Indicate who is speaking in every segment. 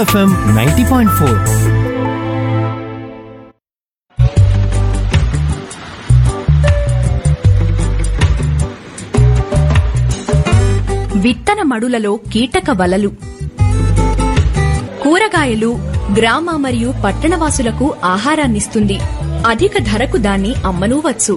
Speaker 1: FM ninety point four
Speaker 2: విత్తన మడులలో కీటక వలలు కూరగాయలు గ్రామ మరియు పట్టణవాసులకు ఆహారాన్నిస్తుంది అధిక ధరకు దాన్ని అమ్మనూవచ్చు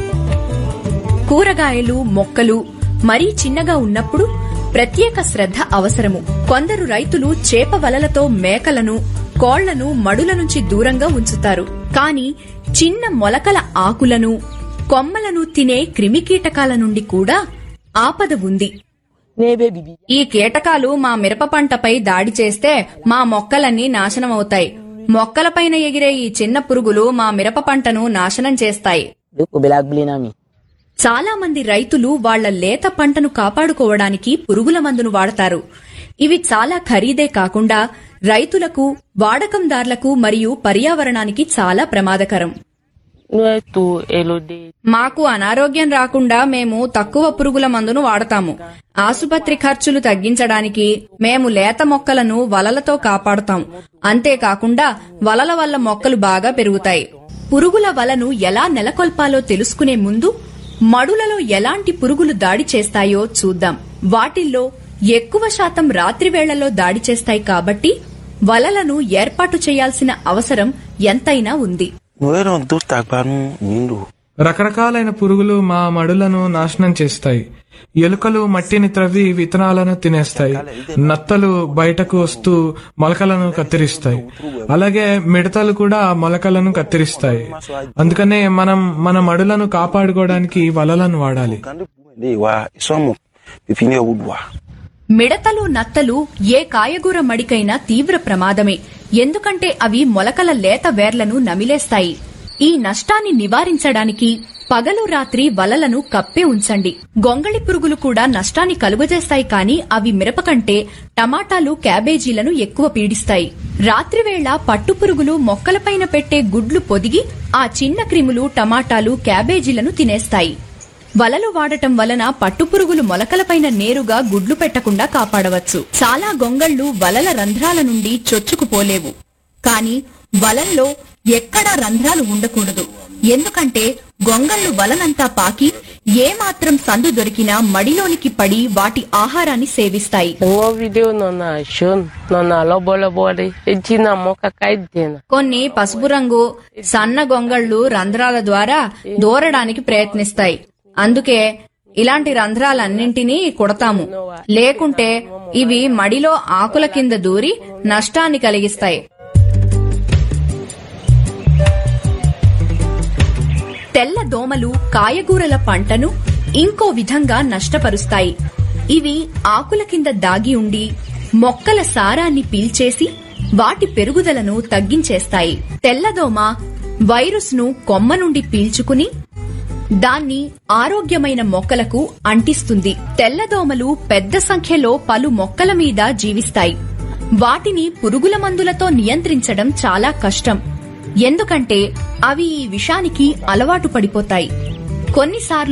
Speaker 2: కూరగాయలు మొక్కలు మరీ చిన్నగా ఉన్నప్పుడు ప్రత్యేక శ్రద్ధ అవసరము కొందరు రైతులు చేప వలలతో మేకలను కోళ్లను మడుల నుంచి దూరంగా ఉంచుతారు కాని చిన్న మొలకల ఆకులను కొమ్మలను తినే క్రిమికీటకాల నుండి కూడా ఆపద ఉంది
Speaker 3: n'ebe bibi
Speaker 2: ఈ కీటకాలు మా మిరప పంటపై దాడి చేస్తే మా మొక్కలన్నీ నాశనమవుతాయి మొక్కలపైన ఎగిరే ఈ చిన్న పురుగులు మా మిరప పంటను నాశనం చేస్తాయి
Speaker 3: duk o bɛ lagbilen na mi
Speaker 2: చాలా మంది రైతులు వాళ్ళ లేత పంటను కాపాడుకోవడానికి పురుగుల మందును వాడతారు ఇవి చాలా ఖరీదే కాకుండా రైతులకు వాడకందార్లకు మరియు పర్యావరణానికి చాలా ప్రమాదకరం
Speaker 3: n'o ye to elode
Speaker 2: మాకు అనారోగ్యం రాకుండా మేము తక్కువ పురుగుల మందును వాడతాము ఆసుపత్రి ఖర్చులు తగ్గించడానికి మేము లేత మొక్కలను వలలతో కాపాడుతాం అంతేకాకుండా వలల వల్ల మొక్కలు బాగా పెరుగుతాయి పురుగుల వలను ఎలా నెలకొల్పాలో తెలుసుకునే ముందు మడులలో ఎలాంటి పురుగులు దాడి చేస్తాయో చూద్దాం వాటిల్లో ఎక్కువ శాతం రాత్రి వేళల్లో దాడి చేస్తాయి కాబట్టి వలలను ఏర్పాటు చేయాల్సిన అవసరం ఎంతైనా ఉంది
Speaker 4: Noeron do tagbanu nindo.
Speaker 5: రకరకాలైన పురుగులు మా మడులను నాశనం చేస్తాయి ఎలుకలు మట్టిని త్రవ్వి విత్తనాలను తినేస్తాయి నత్తలు బయటకు వస్తూ మొలకలను కత్తిరిస్తాయి అలాగే మిడతలు కూడా మొలకలను కత్తిరిస్తాయి అందుకనే మనం మన మడులను కాపాడుకోవడానికి వలలను వాడాలి
Speaker 4: Kandi de wa isomo pipini wudwa.
Speaker 2: మిడతలు నత్తలు ఏ కాయగూర మడికైనా తీవ్ర ప్రమాదమే ఎందుకంటే అవి మొలకల లేత వేర్లను నమిలేస్తాయి ఈ నష్టాన్ని నివారించడానికి పగలు రాత్రి వలలను కప్పే ఉంచండి గొంగళి పురుగులు కూడా నష్టాన్ని కలుగజేస్తాయి కానీ అవి మిరప కంటే టమాటాలు క్యాబేజీలను ఎక్కువ పీడిస్తాయి రాత్రివేళ పట్టుపురుగులు మొక్కలపైన పెట్టే గుడ్లు పొదిగి ఆ చిన్న క్రిములు టమాటాలు క్యాబేజీలను తినేస్తాయి వలలు వాడటం వలన పట్టుపురుగులు మొలకలపైన నేరుగా గుడ్లు పెట్టకుండా కాపాడవచ్చు చాలా గొంగళ్లు వలల రంధ్రాల నుండి చొచ్చుకుపోలేవు కాని వలల్లో ఎక్కడా రంధ్రాలు ఉండకూడదు ఎందుకంటే గొంగళ్లు వలనంతా పాకి ఏమాత్రం సందు దొరికినా మడిలోనికి పడి వాటి ఆహారాన్ని సేవిస్తాయి
Speaker 3: ŋo video nɔ na shon nɔ na lɔbɔlɔbɔ de eti na mɔ kaka dena
Speaker 2: కొన్ని పసుపు రంగు సన్న గొంగళ్లు రంధ్రాల ద్వారా దూరడానికి ప్రయత్నిస్తాయి అందుకే ఇలాంటి రంధ్రాలన్నింటినీ కుడతాము లేకుంటే ఇవి మడిలో ఆకుల కింద దూరి నష్టాన్ని కలిగిస్తాయి తెల్ల దోమలు కాయగూరల పంటను ఇంకో విధంగా నష్టపరుస్తాయి ఇవి ఆకుల కింద దాగి ఉండి మొక్కల సారాన్ని పీల్చేసి వాటి పెరుగుదలను తగ్గించేస్తాయి తెల్లదోమ వైరస్ ను కొమ్మ నుండి పీల్చుకుని దాన్ని ఆరోగ్యమైన మొక్కలకు అంటిస్తుంది తెల్లదోమలు పెద్ద సంఖ్యలో పలు మొక్కల మీద జీవిస్తాయి వాటిని పురుగుల మందులతో నియంత్రించడం చాలా కష్టం ఎందుకంటే అవి ఈ విషానికి అలవాటు పడిపోతాయి కొన్నిసార్లు